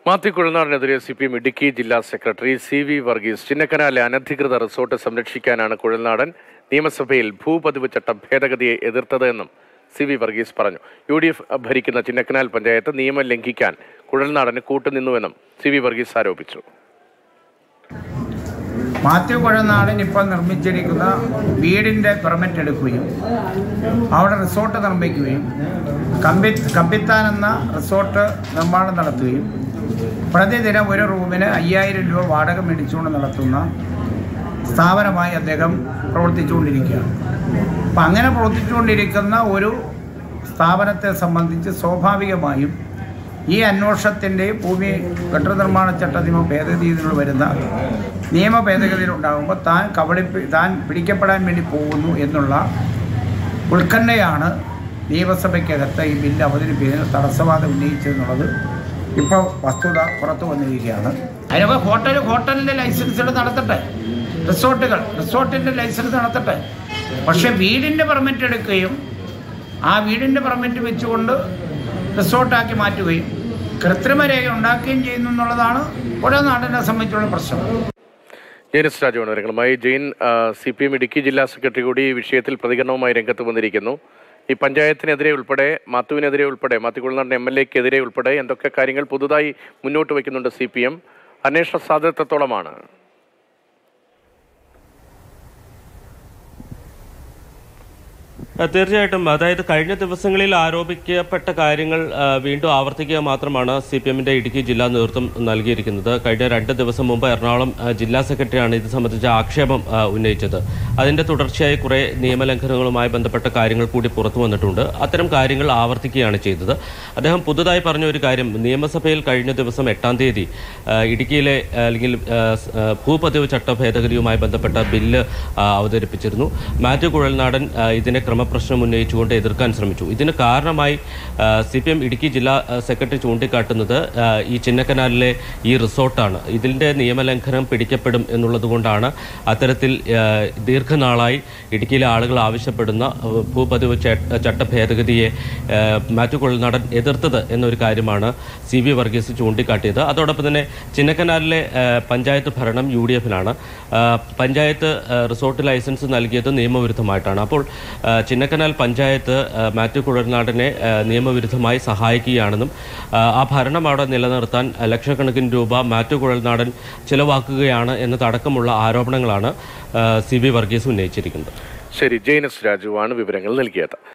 മാത്യു കുഴൽനാടിനെതിരെ C P M Idukki ജില്ലാ secretary C V Varghese ചിന്നക്കനാലെ അനധികൃത റിസോർട്ട് സംരക്ഷിക്കാനാണ് കുഴൽനാടൻ നിയമസഭയിൽ ഭൂപതിവ് ചട്ട ഭേദഗതിയെ എതിർത്തതെന്നും സി വി വർഗീസ് പറഞ്ഞു യു ഡി എഫ് ഭരിക്കുന്ന ചിന്നക്കനാൽ പഞ്ചായത്ത് നിയമം ലംഘിക്കാൻ കുഴൽനാടന് കൂട്ടുനിന്നുവെന്നും സി വി വർഗീസ് ആരോപിച്ചു മാത്യു കുഴനാടൻ ഇപ്പോൾ നിർമ്മിച്ചിരിക്കുന്ന വീടിൻ്റെ പെർമിറ്റ് എടുക്കുകയും അവിടെ റിസോർട്ട് നിർമ്മിക്കുകയും കമ്പി കമ്പിത്താൻ എന്ന റിസോർട്ട് നിർമ്മാണം നടത്തുകയും പ്രതിദിനം ഒരു റൂമിന് അയ്യായിരം രൂപ വാടക മേടിച്ചുകൊണ്ട് നടത്തുന്ന സ്ഥാപനമായി അദ്ദേഹം പ്രവർത്തിച്ചുകൊണ്ടിരിക്കുകയാണ് അപ്പം അങ്ങനെ പ്രവർത്തിച്ചുകൊണ്ടിരിക്കുന്ന ഒരു സ്ഥാപനത്തെ സംബന്ധിച്ച് സ്വാഭാവികമായും ഈ അന്വേഷണത്തിൻ്റെ ഭൂമി കെട്ടിട നിർമ്മാണ ചട്ട നിയമ ഭേദഗതിയിൽ വരുന്ന നിയമ ഭേദഗതിയിലുണ്ടാകുമ്പോൾ താൻ കബളിപ്പി താൻ പിടിക്കപ്പെടാൻ വേണ്ടി പോകുന്നു എന്നുള്ള ഉത്കണ്ഠയാണ് നിയമസഭയ്ക്കകത്ത് ഈ ബില്ല് അവതരിപ്പിക്കുന്നതിന് തടസ്സവാദം ഉന്നയിച്ചതെന്നുള്ളത് ഇപ്പോൾ വസ്തുത പുറത്തു വന്നിരിക്കുകയാണ് അതിനൊക്കെ ഹോട്ടൽ ഹോട്ടലിൻ്റെ ലൈസൻസുകൾ നടത്തട്ടെ റിസോർട്ടുകൾ റിസോർട്ടിൻ്റെ ലൈസൻസ് നടത്തട്ടെ പക്ഷേ വീടിൻ്റെ പെർമിറ്റ് എടുക്കുകയും ആ വീടിൻ്റെ പെർമിറ്റ് വെച്ചുകൊണ്ട് റിസോർട്ടാക്കി മാറ്റുകയും കൃത്രിമ രേഖ ഉണ്ടാക്കുകയും ചെയ്യുന്നു എന്നുള്ളതാണ് ഓരോ നാടിനെ സംബന്ധിച്ചുള്ള പ്രശ്നം ജെയിനിസ് രാജുവാണ് വിവരങ്ങളുമായി Jain C P M Idukki ജില്ലാ സെക്രട്ടറി കൂടി ഈ വിഷയത്തിൽ പ്രതികരണവുമായി രംഗത്ത് വന്നിരിക്കുന്നു ഈ പഞ്ചായത്തിനെതിരെ ഉൾപ്പെടെ മാത്തുവിനെതിരെ ഉൾപ്പെടെ മാത്യു കുഴൽനാടൻ എം എൽ എക്കെതിരെ ഉൾപ്പെടെ എന്തൊക്കെ കാര്യങ്ങൾ പുതുതായി മുന്നോട്ട് വയ്ക്കുന്നുണ്ട് സി പി എം അന്വേഷണ സാധ്യതത്തോളമാണ് ആ, തീർച്ചയായിട്ടും അതായത് കഴിഞ്ഞ ദിവസങ്ങളിൽ ആരോപിക്കപ്പെട്ട കാര്യങ്ങൾ ആ, വീണ്ടും ആവർത്തിക്കുക മാത്രമാണ് സി പി എമ്മിന്റെ ഇടുക്കി ജില്ലാ നേതൃത്വം നൽകിയിരിക്കുന്നത് കഴിഞ്ഞ രണ്ട് ദിവസം മുമ്പ് എറണാകുളം ആ, ജില്ലാ സെക്രട്ടറിയാണ് ഇത് സംബന്ധിച്ച ആക്ഷേപം ആ, ഉന്നയിച്ചത് അതിന്റെ തുടർച്ചയായി കുറെ നിയമലംഘനങ്ങളുമായി ബന്ധപ്പെട്ട കാര്യങ്ങൾ കൂടി പുറത്തു വന്നിട്ടുണ്ട് അത്തരം കാര്യങ്ങൾ ആവർത്തിക്കുകയാണ് ചെയ്തത് അദ്ദേഹം പുതുതായി പറഞ്ഞ ഒരു കാര്യം നിയമസഭയിൽ കഴിഞ്ഞ ദിവസം എട്ടാം തീയതി ആ, ഇടുക്കിയിലെ ആ, അല്ലെങ്കിൽ ആ, സ്, ആ, ഭൂപതിവ് ചട്ട ഭേദഗതിയുമായി ബന്ധപ്പെട്ട ബില്ല് ആ, അവതരിപ്പിച്ചിരുന്നു മാത്യു കുഴൽനാടൻ ആ, ഇതിനെ ക്രമപ്രശ്നം ഉന്നയിച്ചുകൊണ്ട് എതിർക്കാൻ ശ്രമിച്ചു ഇതിന് കാരണമായി സി പി എം ഇടുക്കി ജില്ലാ ആ, സെക്രട്ടറി ചൂണ്ടിക്കാട്ടുന്നത് ആ, ഈ ചിന്നക്കനാലിലെ ഈ റിസോർട്ടാണ് ഇതിൻ്റെ നിയമലംഘനം പിടിക്കപ്പെടും എന്നുള്ളത് കൊണ്ടാണ് അത്തരത്തിൽ ആ, ദീർഘനാളായി ഇടുക്കിയിലെ ആളുകൾ ആവശ്യപ്പെടുന്ന ആ, ഭൂപതിവ് ചട്ട ചട്ട ഭേദഗതിയെ ആ, മാത്യു കുഴൽനാടൻ എതിർത്തത് എന്നൊരു കാര്യമാണ് സി വി വർഗീസ് ചൂണ്ടിക്കാട്ടിയത് അതോടൊപ്പം തന്നെ ചിന്നക്കനാലിലെ ആ, പഞ്ചായത്ത് ഭരണം യു ഡി എഫിനാണ് പഞ്ചായത്ത് ആ, റിസോർട്ട് ലൈസൻസ് നൽകിയത് നിയമവിരുദ്ധമായിട്ടാണ് അപ്പോൾ ആ, ചിന്നക്കനാൽ പഞ്ചായത്ത് ആ, മാത്യു കുഴൽനാടനെ ആ, നിയമവിരുദ്ധമായി സഹായിക്കുകയാണെന്നും ആ, ആ ഭരണം അവിടെ നിലനിർത്താൻ ആ, ലക്ഷക്കണക്കിന് രൂപ മാത്യു കുഴൽനാടൻ ചിലവാക്കുകയാണ് എന്നതടക്കമുള്ള ആരോപണങ്ങളാണ് ആ, സി വി വർഗീസ് ഉന്നയിച്ചിരിക്കുന്നത് ശരി ജെയിനസ് രാജുവാണ് വിവരങ്ങൾ നൽകിയത്